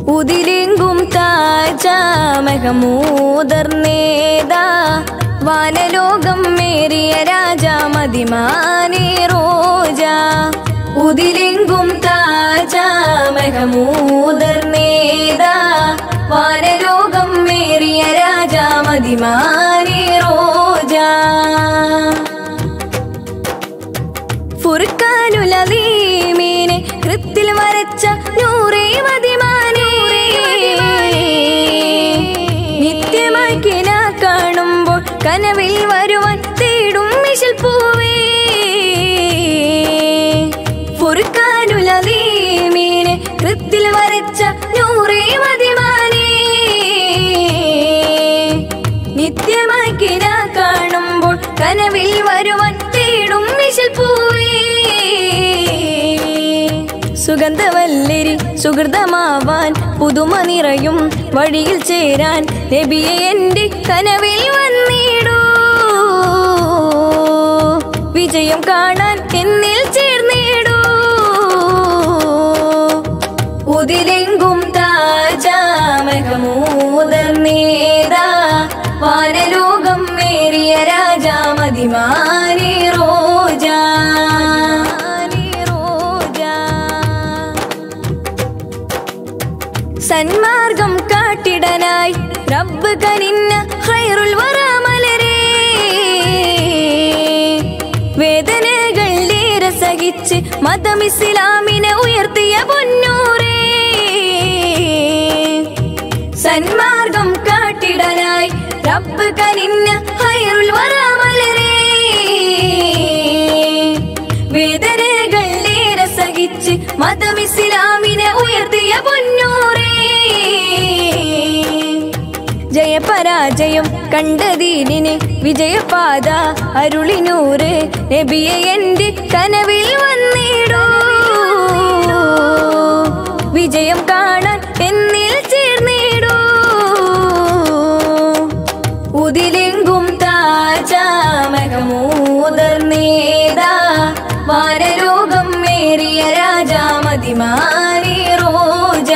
ഉതിലെങ്കും താജ മെഹമൂദർ നേതാ വാനലോകം മേറിയ രാജ മതിമാനെ റോജ ഉതിലെങ്കും താജ മെഹമൂദർ നേതാ വാനലോകം മേറിയ രാജ മതിമാനെ റോജ ഫുർഖാനുലീമീനെ കൃത്തിൽ വരച്ച നൂറേ മതിമാനേ നിത്യമായി കിന കാണുമ്പോൾ കനവിൽ വരുവാൻ തേടും മിശൽ പൂവേ ഫുർഖാനുലീമീനെ കൃത്തിൽ വരച്ച നൂറേ മതിമാനേ നിത്യമായി കിന കാണുമ്പോൾ കനവിൽ വരുവാൻ തേടും മിശൽ പൂവേ സുഗന്ധവല്ലരി സുഹൃതമാവാൻ പുതുമ നിറയും വഴിയിൽ ചേരാൻ നബിയെ എൻ്റെ കനവിൽ വന്നിടൂ വിജയം കാണാൻ എന്നിൽ ചേർന്നിടൂ ഉതിലെങ്കും താജാമഹമൂദർ നേതാ വാനലോകം മേറിയ രാജാ മതിമാനി റോജ സന്മാർഗം കാട്ടിടനായി റബ്ബ് കനിന്ന ഹൈറുൽ വറാമലരേ വേദനകൾ ഏറെ സഹിച്ച് മതം ഇസ്ലാമിനെ ഉയർത്തിയ പൊന്നൂരേ സന്മാർഗം കാട്ടിടനായി റബ്ബ് കനിന്ന ഹൈറുൽ വറാമലരേ വേദനകൾ ഏറെ സഹിച്ച് മതം ഇസ്ലാമിനെ ഉയർത്തിയ പൊന്നൂരേ ജയപരാജയം കണ്ടതീനിന് വിജയപാത അരുളിനൂറ് നബിയെ എൻ്റെ കനവിൽ വന്നിടൂ വിജയം കാണാൻ എന്നിൽ ചേർന്നിടൂ ഉതിലെങ്കും താജാമഹമൂദർ നേതാ വാനലോകം മേറിയ രാജാ മതിമാനി റോജ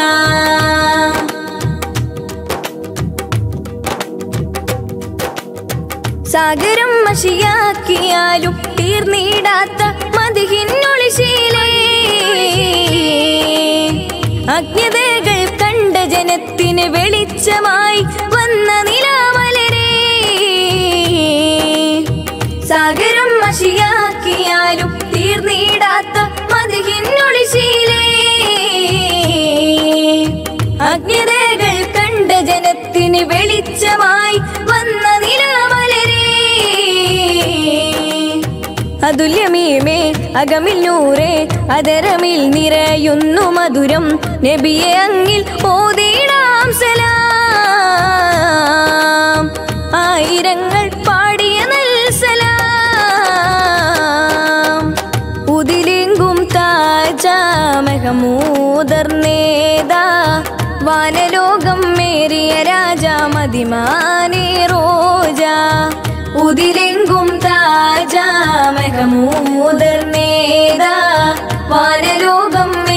സാഗരം മഷിയാക്കിയാലും തീർന്നിടാത്ത മതിഹിന്നൊളിശീലേ അജ്ഞതകൾ കണ്ട ജനത്തിന് വെളിച്ചമായി വന്ന നിലാമലരേ സാഗരം മഷിയാക്കിയാലും തീർന്നിടാത്ത മതിഹിന്നൊളിശീലേ അജ്ഞതകൾ കണ്ട ജനത്തിന് വെളിച്ചമായി വന്ന നിലാമലരേ അതുല്യമീമേ അകമിൽ നൂറേ അതരമിൽ നിറയുന്നു മധുരം നബിയെ അങ്ങിൽ ഓതിടാം സലാം ആയിരങ്ങൾ പാടിയ നൽ സലാം ഉതിലെങ്കും താജാമഹമൂദർ നേതാ വാനലോകം മേറിയ രാജാ മതിമാനെ റോജ ഉതിലെങ്കും താജാമഹമൂദർ നേതാ വാനലോകം